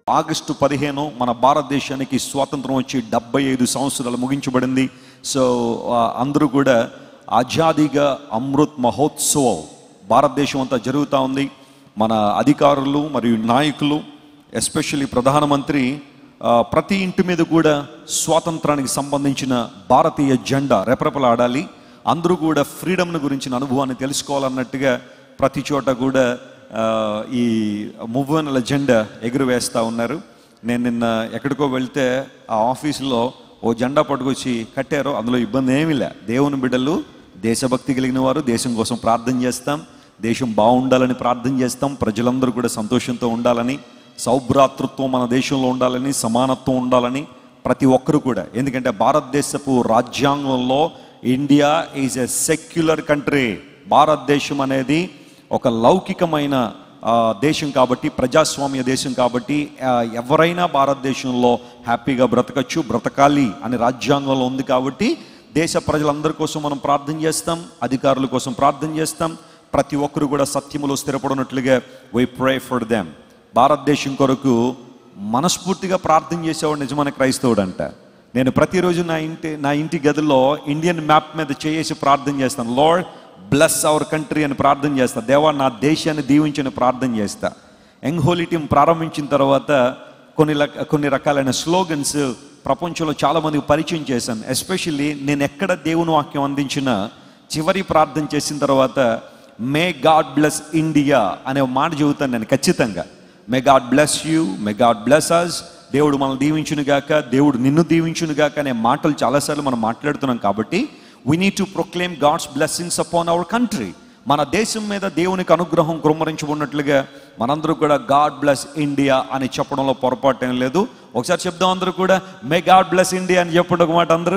August పదిహేను మన భారతదేశానికి స్వాతంత్రం వచ్చి డెబ్బై ఐదు సంవత్సరాలు ముగించబడింది సో ఆ, అందరూ కూడా ఆజాదీగా అమృత్ మహోత్సవం భారతదేశం అంతా జరుగుతూ ఉంది మన అధికారులు మరియు నాయకులు ఎస్పెషల్లీ ప్రధానమంత్రి ఆ, ప్రతి ఇంటి మీద కూడా స్వాతంత్రానికి సంబంధించిన భారతీయ జెండా రెపరెపలాడాలి అందరూ కూడా ఫ్రీడమ్ను గురించిన అనుభవాన్ని తెలుసుకోవాలన్నట్టుగా ప్రతి చోట కూడా ఆ, ఈ మువ్వనల జెండా ఎగురవేస్తూ ఉన్నారు నేను నిన్న ఎక్కడికో వెళ్తే ఆ ఆఫీసులో ఓ జెండా పట్టుకొచ్చి కట్టారు అందులో ఇబ్బంది ఏమీ లే దేవుని బిడ్డలు దేశభక్తి కలిగిన వారు దేశం కోసం ప్రార్థన చేస్తాం దేశం బాగుండాలని ప్రార్థన చేస్తాం ప్రజలందరూ కూడా సంతోషంతో ఉండాలని సౌభ్రాతృత్వం మన దేశంలో ఉండాలని సమానత్వం ఉండాలని ప్రతి ఒక్కరు కూడా ఎందుకంటే భారతదేశపు రాజ్యాంగంలో India is a secular country భారతదేశం అనేది ఒక లౌకికమైన ఆ, దేశం కాబట్టి ప్రజాస్వామ్య దేశం కాబట్టి ఆ, ఎవరైనా భారతదేశంలో హ్యాపీగా బ్రతకచ్చు బ్రతకాలి అని రాజ్యాంగంలో ఉంది కాబట్టి దేశ ప్రజలందరి కోసం మనం ప్రార్థన చేస్తాం అధికారుల కోసం ప్రార్థన చేస్తాం ప్రతి ఒక్కరు కూడా సత్యములో స్థిరపడినట్లుగా వై ప్రే ఫర్ దెమ్ భారతదేశం కొరకు మనస్ఫూర్తిగా ప్రార్థన చేసేవాడు నిజమైన క్రైస్తవుడు అంట నేను ప్రతిరోజు నా ఇంటి నా ఇంటి గదిలో ఇండియన్ మ్యాప్ మీద చేసి ప్రార్థన చేస్తాను లార్డ్ బ్లెస్ అవర్ కంట్రీ అని ప్రార్థన చేస్తా దేవా నా దేశాన్ని దీవించని ప్రార్థన చేస్తా యంగ్ హోలీ టీం ప్రారంభించిన తర్వాత కొన్ని రక- కొన్ని రకాలైన స్లోగన్స్ ప్రపంచంలో చాలా మందికి పరిచయం చేశాను ఎస్పెషల్లీ నేను ఎక్కడ దేవుని వాక్యం అందించినా చివరి ప్రార్థన చేసిన తర్వాత మే గాడ్ బ్లెస్ ఇండియా అనే ఒక మాట చెబుతాను నేను ఖచ్చితంగా may God bless you may God bless us దేవుడు మనల్ని దీవించును గాక దేవుడు నిన్ను దీవించును గాక అనే మాటలు చాలాసార్లు మనం మాట్లాడుతున్నాం కాబట్టి we need to proclaim God's blessings upon our country మన దేశం మీద దేవునికి అనుగ్రహం కుమ్మరించుకున్నట్లుగా మనందరూ కూడా గాడ్ బ్లెస్ ఇండియా అని చెప్పడంలో పొరపాటు ఏం లేదు ఒకసారి చెప్దాం అందరూ కూడా మే గాడ్ బ్లెస్ ఇండియా అని చెప్పండి ఒక మాట అందరూ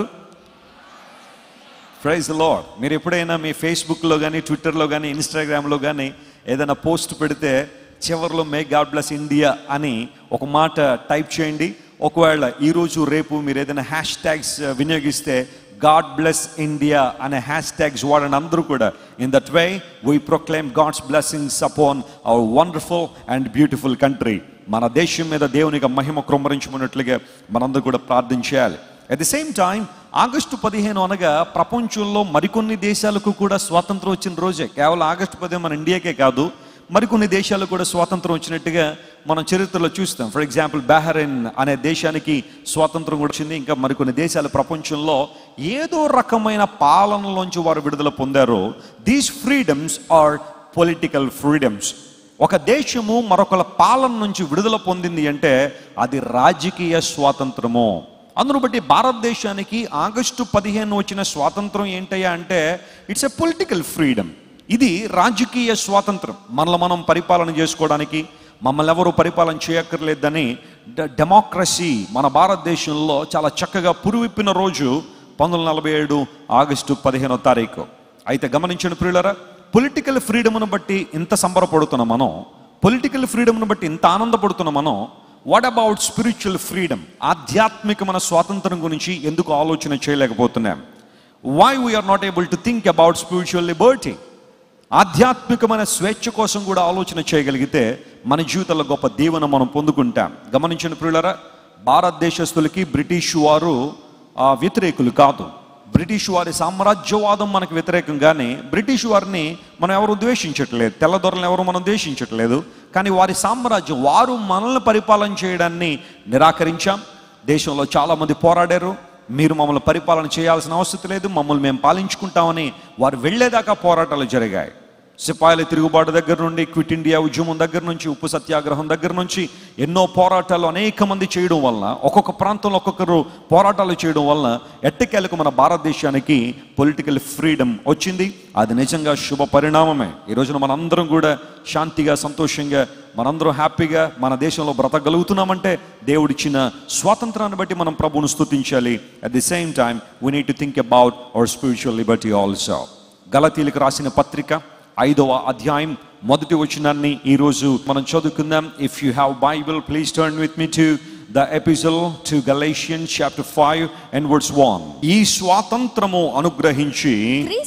ప్రైజ్ లాడ్ మీరు ఎప్పుడైనా మీ ఫేస్బుక్లో కానీ ట్విట్టర్లో కానీ ఇన్స్టాగ్రామ్లో కానీ ఏదైనా పోస్ట్ పెడితే చివరిలో మే గాడ్ బ్లెస్ ఇండియా అని ఒక మాట టైప్ చేయండి ఒకవేళ ఈరోజు రేపు మీరు ఏదైనా హ్యాష్ ట్యాగ్స్ వినియోగిస్తే గాడ్ బ్లెస్ ఇండియా అనే హ్యాష్ ట్యాగ్స్ వాడండి అందరూ కూడా in that way we proclaim God's blessings upon our wonderful and beautiful country మన దేశం మీద దేవునికి మహిమ క్రొమ్మరించుకున్నట్లుగా మనందరూ కూడా ప్రార్థన చేయాలి at the same time August పదిహేను అనగా ప్రపంచంలో మరికొన్ని దేశాలకు కూడా స్వాతంత్రం వచ్చిన రోజే కేవలం ఆగస్టు పదిహేను మన ఇండియాకే కాదు మరికొన్ని దేశాలకు కూడా స్వాతంత్రం వచ్చినట్టుగా మనం చరిత్రలో చూస్తాం ఫర్ ఎగ్జాంపుల్ బహ్రెయిన్ అనే దేశానికి స్వాతంత్రం కూడా వచ్చింది ఇంకా మరికొన్ని దేశాలు ప్రపంచంలో ఏదో రకమైన పాలనలోంచి వారు విడుదల పొందారో these freedoms are political freedoms ఒక దేశము మరొకల పాలన నుంచి విడుదల పొందింది అంటే అది రాజకీయ స్వాతంత్రము అందును బట్టి భారతదేశానికి ఆగస్టు పదిహేను వచ్చిన స్వాతంత్రం ఏంటయ్యా అంటే ఇట్స్ ఎ పొలిటికల్ ఫ్రీడమ్ ఇది రాజకీయ స్వాతంత్రం మనల్ని మనం పరిపాలన చేసుకోవడానికి మమ్మల్ని ఎవరు పరిపాలన చేయక్కర్లేదని డ- డెమోక్రసీ మన భారతదేశంలో చాలా చక్కగా పురువిప్పిన రోజు పంతొమ్మిది వందల నలభై ఏడు ఆగస్టు పదిహేనో తారీఖు అయితే గమనించండి ప్రియులరా పొలిటికల్ ఫ్రీడమ్ను బట్టి ఇంత సంబరపడుతున్నాం మనం పొలిటికల్ ఫ్రీడమ్ను బట్టి ఇంత ఆనందపడుతున్నాం మనం వాట్ అబౌట్ స్పిరిచువల్ ఫ్రీడమ్ ఆధ్యాత్మికమైన స్వాతంత్రం గురించి ఎందుకు ఆలోచన చేయలేకపోతున్నాం why we are not able to think about spiritual liberty ఆధ్యాత్మికమైన స్వేచ్ఛ కోసం కూడా ఆలోచన చేయగలిగితే మన జీవితంలో గొప్ప దీవెన మనం పొందుకుంటాం గమనించిన ప్రియులరా భారతదేశస్తులకి బ్రిటిష్ వారు ఆ, వ్యతిరేకులు కాదు బ్రిటిష్ వారి సామ్రాజ్యవాదం మనకు వ్యతిరేకంగానే బ్రిటిష్ వారిని మనం ఎవరు ద్వేషించట్లేదు తెల్లదొరలను ఎవరు మనం ద్వేషించట్లేదు కానీ వారి సామ్రాజ్యం వారు మనల్ని పరిపాలన చేయడాన్ని నిరాకరించాం దేశంలో చాలామంది పోరాడారు మీరు మమ్మల్ని పరిపాలన చేయాల్సిన అవసరం లేదు మమ్మల్ని మేము పాలించుకుంటామని వారు వెళ్ళేదాకా పోరాటాలు జరిగాయి సిపాయిల తిరుగుబాటు దగ్గర నుండి క్విట్ ఇండియా ఉద్యమం దగ్గర నుంచి ఉప్పు సత్యాగ్రహం దగ్గర నుంచి ఎన్నో పోరాటాలు అనేక మంది చేయడం వలన ఒక్కొక్క ప్రాంతంలో ఒక్కొక్కరు పోరాటాలు చేయడం వలన ఎట్టకేలకు మన భారతదేశానికి పొలిటికల్ ఫ్రీడమ్ వచ్చింది అది నిజంగా శుభ పరిణామమే ఈ రోజున మనందరం కూడా శాంతిగా సంతోషంగా మనందరం హ్యాపీగా మన దేశంలో బ్రతకగలుగుతున్నామంటే దేవుడిచ్చిన స్వాతంత్రాన్ని బట్టి మనం ప్రభువును స్తుతించాలి at the same time we need to think about our spiritual liberty also గలతీలకు రాసిన పత్రిక ఐదవ అధ్యాయం మొదటి వచనాన్ని ఈరోజు మనం చదువుకుందాం if you have Bible please turn with me to the episode to Galatian chapter five and words one ఈ స్వాతంత్రము అనుగ్రహించి క్రీస్తు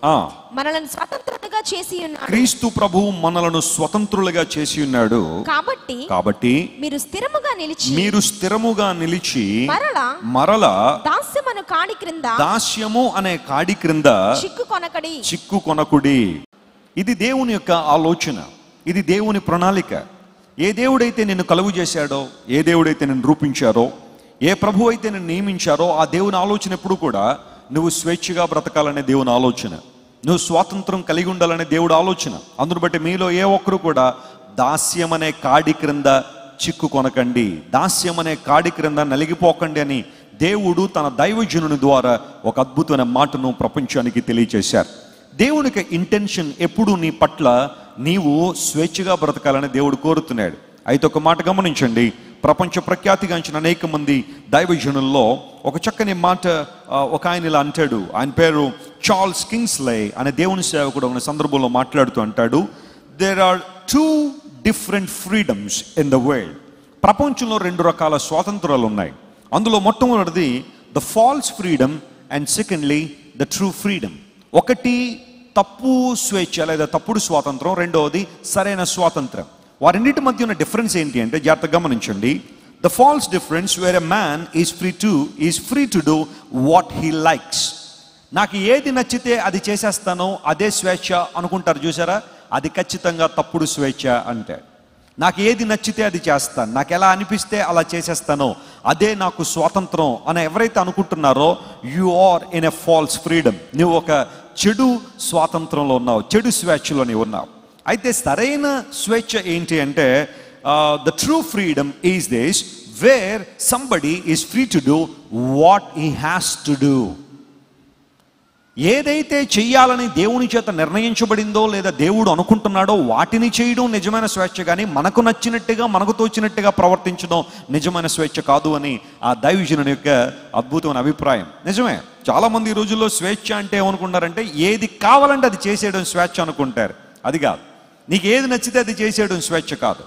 ఆ మనలను స్వతంత్రులుగా చేసి ఉన్నాడు క్రీస్తు ప్రభువు మనలను స్వతంత్రులుగా చేసి ఉన్నాడు కాబట్టి కాబట్టి మీరు స్థిరముగా నిలిచి మీరు స్థిరముగా నిలిచి మరలా మరల దాస్యమను కాడి క్రింద దాస్యము అనే కాడి క్రింద చిక్కు కొనకడి చిక్కు కొనకుడి ఇది దేవుని యొక్క ఆలోచన ఇది దేవుని ప్రణాళిక ఏ దేవుడైతే నిన్ను కలుగు చేశాడో ఏ దేవుడైతే నిన్ను రూపించారో ఏ ప్రభు అయితే నిన్ను నియమించారో ఆ దేవుని ఆలోచన ఎప్పుడు కూడా నువ్వు స్వేచ్ఛగా బ్రతకాలనే దేవుని ఆలోచన నువ్వు స్వాతంత్రం కలిగి ఉండాలనే దేవుడు ఆలోచన అందును బట్టి మీలో ఏ ఒక్కరు కూడా దాస్యం అనే కాడి క్రింద చిక్కు కొనకండి దాస్యం అనే కాడి క్రింద నలిగిపోకండి అని దేవుడు తన దైవజనుని ద్వారా ఒక అద్భుతమైన మాటను ప్రపంచానికి తెలియచేశారు దేవునికి ఇంటెన్షన్ ఎప్పుడు నీ పట్ల నీవు స్వేచ్ఛగా బ్రతకాలని దేవుడు కోరుతున్నాడు అయితే ఒక మాట గమనించండి ప్రపంచ ప్రఖ్యాతిగాంచిన అనేక మంది దైవజనుల్లో ఒక చక్కని మాట ఆ, ఒక ఆయన ఇలా అంటాడు ఆయన పేరు చార్ల్స్ కింగ్స్లే అనే దేవుని సేవకుడు ఒక సందర్భంలో మాట్లాడుతూ అంటాడు there are two different freedoms in the world ప్రపంచంలో రెండు రకాల స్వాతంత్రాలు ఉన్నాయి అందులో మొట్టమొదటిది the false freedom and secondly the true freedom ఒకటి తప్పు స్వేచ్ఛ లేదా తప్పుడు స్వాతంత్రం రెండవది సరైన స్వాతంత్రం వారింటి మధ్య ఉన్న డిఫరెన్స్ ఏంటి అంటే జాగ్రత్తగా గమనించండి the false difference where a man is free to is free to do what he likes నాకు ఏది నచ్చితే అది చేసేస్తాను అదే స్వేచ్ఛ అనుకుంటారు చూసారా అది ఖచ్చితంగా తప్పుడు స్వేచ్ఛ అంటే నాకు ఏది నచ్చితే అది చేస్తాను నాకు ఎలా అనిపిస్తే అలా చేసేస్తాను అదే నాకు స్వాతంత్రం అని ఎవరైతే అనుకుంటున్నారో you are in a false freedom నువ్వు ఒక చెడు స్వాతంత్రంలో ఉన్నావు చెడు స్వేచ్ఛలో నీవు ఉన్నావు అయితే సరైన స్వేచ్ఛ ఏంటి అంటే the true freedom is this where somebody is free to do what he has to do ఏదైతే చెయ్యాలని దేవుని చేత నిర్ణయించబడిందో లేదా దేవుడు అనుకుంటున్నాడో వాటిని చేయడం నిజమైన స్వేచ్ఛ కానీ మనకు నచ్చినట్టుగా మనకు తోచినట్టుగా ప్రవర్తించడం నిజమైన స్వేచ్ఛ కాదు అని ఆ దైవజనుని యొక్క అద్భుతమైన అభిప్రాయం నిజమే చాలా మంది ఈ రోజుల్లో స్వేచ్ఛ అంటే ఏమనుకుంటారంటే ఏది కావాలంటే అది చేసేయడం స్వేచ్ఛ అనుకుంటారు అది కాదు నీకు ఏది నచ్చితే అది చేసేయడం స్వేచ్ఛ కాదు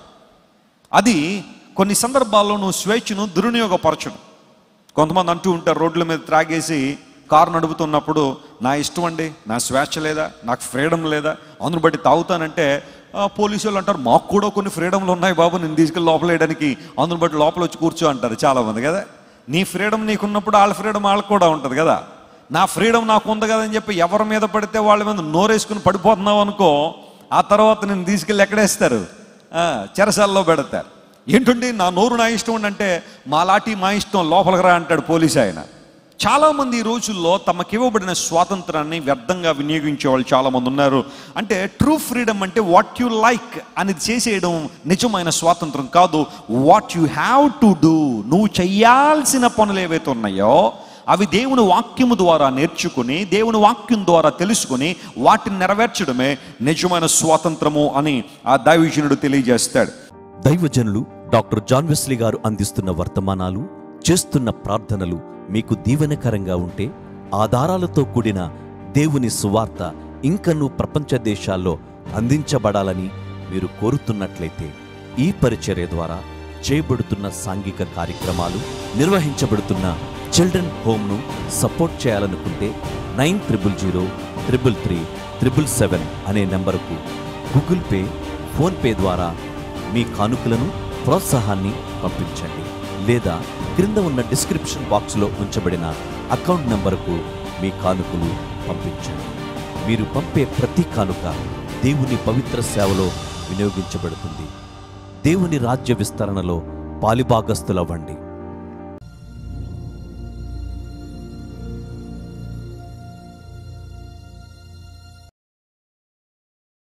అది కొన్ని సందర్భాల్లో నువ్వు స్వేచ్ఛను దుర్వినియోగపరచడం కొంతమంది అంటూ ఉంటారు రోడ్ల మీద త్రాగేసి కారు నడుపుతున్నప్పుడు నా ఇష్టం అండి నా స్వేచ్ఛ లేదా నాకు ఫ్రీడమ్ లేదా అందును బట్టి తాగుతానంటే ఆ, పోలీసు వాళ్ళు అంటారు మాకు కూడా కొన్ని ఫ్రీడమ్లు ఉన్నాయి బాబు నేను తీసుకెళ్ళి లోపల వేయడానికి అందును బట్టి లోపల వచ్చి కూర్చో అంటారు చాలామంది కదా నీ ఫ్రీడమ్ నీకున్నప్పుడు వాళ్ళ ఫ్రీడమ్ వాళ్ళకి కూడా ఉంటుంది కదా నా ఫ్రీడమ్ నాకు ఉంది కదా అని చెప్పి ఎవరి మీద పడితే వాళ్ళ మీద నోరేసుకుని పడిపోతున్నావు అనుకో ఆ తర్వాత నేను తీసుకెళ్ళి ఎక్కడేస్తారు ఆ, చెరసాల్లో పెడతారు ఏంటండి నా నోరు నా ఇష్టం ఉండి అంటే మా లాఠీ మా ఇష్టం లోపలికి రా అంటాడు పోలీస్ ఆయన చాలామంది ఈ రోజుల్లో తమకి ఇవ్వబడిన స్వాతంత్రాన్ని వ్యర్థంగా వినియోగించే వాళ్ళు చాలామంది ఉన్నారు అంటే ట్రూ ఫ్రీడమ్ అంటే వాట్ యు లైక్ అని చేసేయడం నిజమైన స్వాతంత్రం కాదు what you have to do నువ్వు చేయాల్సిన పనులు ఏవైతే ఉన్నాయో అవి దేవుని వాక్యము ద్వారా నేర్చుకుని దేవుని వాక్యం ద్వారా తెలుసుకుని వాటిని నెరవేర్చడమే నిజమైన స్వాతంత్రము అని ఆ దైవజనుడు తెలియజేస్తాడు దైవజనులు డాక్టర్ జాన్ వెస్లీ గారు అందిస్తున్న వర్తమానాలు చేస్తున్న ప్రార్థనలు మీకు దీవెనకరంగా ఉంటే ఆధారాలతో కూడిన దేవుని సువార్త ఇంకనూ ప్రపంచ దేశాల్లో అందించబడాలని మీరు కోరుతున్నట్లయితే ఈ పరిచర్య ద్వారా చేయబడుతున్న సాంఘిక కార్యక్రమాలు నిర్వహించబడుతున్న చిల్డ్రన్ హోమ్ను సపోర్ట్ చేయాలనుకుంటే nine triple zero triple three triple seven అనే నెంబరుకు గూగుల్ పే ఫోన్పే ద్వారా మీ కానుకలను ప్రోత్సాహాన్ని పంపించండి లేదా క్రింద ఉన్న డిస్క్రిప్షన్ బాక్స్లో ఉంచబడిన అకౌంట్ నంబరుకు మీ కానుకలు పంపించండి మీరు పంపే ప్రతి కానుక దేవుని పవిత్ర సేవలో వినియోగించబడుతుంది దేవుని రాజ్య విస్తరణలో పాలిభాగస్తులవ్వండి